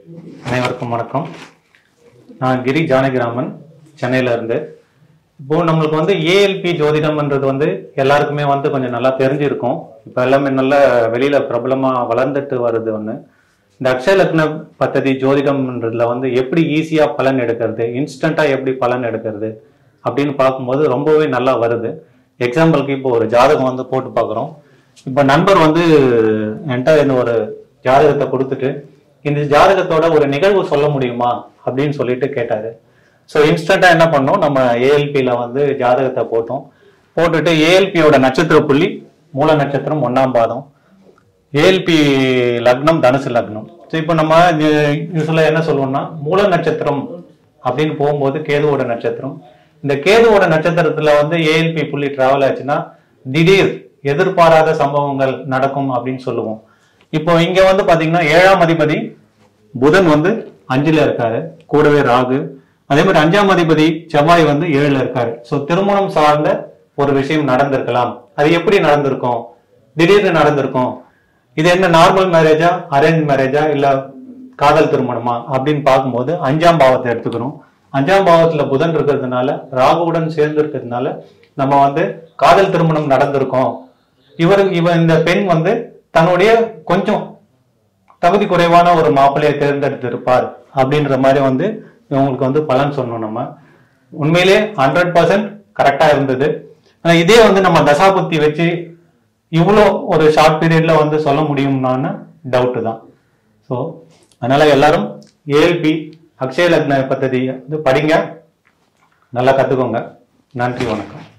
அனைவருக்கும் வணக்கம் நான் கிரி ஜானகிராமன் சென்னையில இருந்து இப்போ நம்மளுக்கு வந்து ஏஎல்பி ஜோதிடம்ன்றது வந்து எல்லாருக்குமே வந்து கொஞ்சம் நல்லா தெரிஞ்சிருக்கும் இப்போ எல்லாமே நல்ல வெளியில பிரபலமா வளர்ந்துட்டு வருது ஒன்று இந்த அக்ஷய லக்ன பத்ததி ஜோதிடம்ன்றதுல வந்து எப்படி ஈஸியா பலன் எடுக்கிறது இன்ஸ்டண்டா எப்படி பலன் எடுக்கிறது அப்படின்னு பார்க்கும்போது ரொம்பவே நல்லா வருது எக்ஸாம்பிளுக்கு இப்போ ஒரு ஜாதகம் வந்து போட்டு பார்க்குறோம் இப்போ நண்பர் வந்து என்கிட்ட இந்த ஒரு ஜாதகத்தை கொடுத்துட்டு இந்த ஜாதகத்தோட ஒரு நிகழ்வு சொல்ல முடியுமா அப்படின்னு சொல்லிட்டு கேட்டாரு ஸோ இன்ஸ்டண்டா என்ன பண்ணோம் நம்ம ஏஎல்பியில வந்து ஜாதகத்தை போட்டோம் போட்டுட்டு ஏஎல்பியோட நட்சத்திர புள்ளி மூல நட்சத்திரம் ஒன்னாம் பாதம் ஏஎல்பி லக்னம் தனுசு லக்னம் ஸோ இப்போ நம்ம யூஸ்வலாக என்ன சொல்லுவோம்னா மூல நட்சத்திரம் அப்படின்னு போகும்போது கேதுவோட நட்சத்திரம் இந்த கேதுவோட நட்சத்திரத்துல வந்து ஏஎல்பி புள்ளி டிராவல் ஆச்சுன்னா திடீர் எதிர்பாராத சம்பவங்கள் நடக்கும் அப்படின்னு சொல்லுவோம் இப்போ இங்க வந்து பாத்தீங்கன்னா ஏழாம் அதிபதி புதன் வந்து அஞ்சுல இருக்காரு கூடவே ராகு அதே மாதிரி அஞ்சாம் அதிபதி செவ்வாய் வந்து ஏழுல இருக்காரு ஸோ திருமணம் சார்ந்த ஒரு விஷயம் நடந்திருக்கலாம் அது எப்படி நடந்திருக்கும் திடீர்னு நடந்திருக்கும் இது என்ன நார்மல் மேரேஜா அரேஞ்ச் மேரேஜா இல்ல காதல் திருமணமா அப்படின்னு பார்க்கும்போது அஞ்சாம் பாவத்தை எடுத்துக்கிறோம் அஞ்சாம் பாவத்துல புதன் இருக்கிறதுனால ராகுவுடன் சேர்ந்து இருக்கிறதுனால நம்ம வந்து காதல் திருமணம் நடந்திருக்கோம் இவர் இவ இந்த பெண் வந்து தன்னுடைய கொஞ்சம் தகுதி குறைவான ஒரு மாப்பிள்ளையை தேர்ந்தெடுத்திருப்பார் அப்படின்ற மாதிரி வந்து இவங்களுக்கு வந்து பலன் சொன்னோம் நம்ம உண்மையிலே ஹண்ட்ரட் பர்சன்ட் கரெக்டா இருந்தது ஆனா இதே வந்து நம்ம தசாபுத்தி வச்சு இவ்வளோ ஒரு ஷார்ட் பீரியட்ல வந்து சொல்ல முடியும்னான்னு டவுட்டு தான் ஸோ அதனால எல்லாரும் ஏஎல்பி அக்ஷய லக்ன பദ്ധதி வந்து படிங்க நல்லா கத்துக்கோங்க நன்றி வணக்கம்